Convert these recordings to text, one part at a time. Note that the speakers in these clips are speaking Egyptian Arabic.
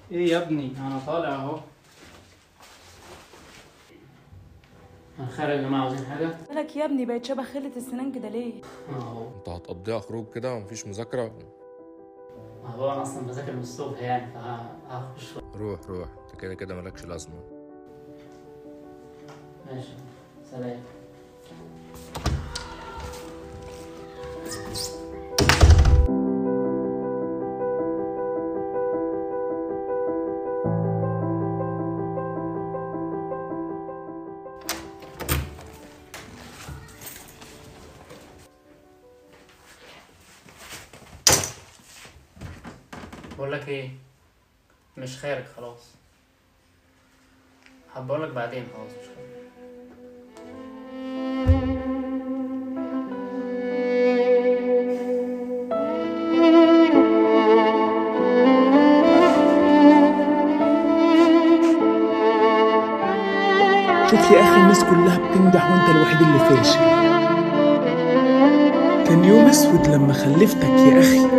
ايه يا ابني انا طالع اهو انا خارج يا جماعه عاوزين حاجه مالك يا ابني بقت شبه خلة السنان كده ليه اهو انت هتقضيها خروج كده ومفيش مذاكرة اهو انا اصلا بذاكر من الصبح يعني فهخش روح روح انت كده كده مالكش لازمة ماشي سلام بقول لك ايه مش خارج خلاص هبقول لك بعدين خلاص مش خارج شوف يا اخي الناس كلها بتمدح وانت الوحيد اللي فاشل كان يوم اسود لما خلفتك يا اخي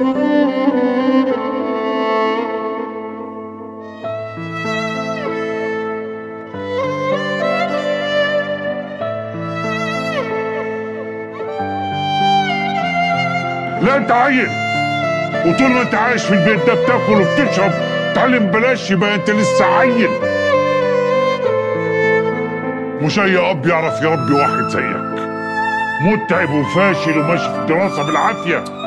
لا انت عيل وطول ما انت عايش في البيت ده بتاكل وبتشرب تعلم بلاش يبقى انت لسه عيل مش اي اب يعرف يربي واحد زيك متعب وفاشل وماشي في الدراسه بالعافيه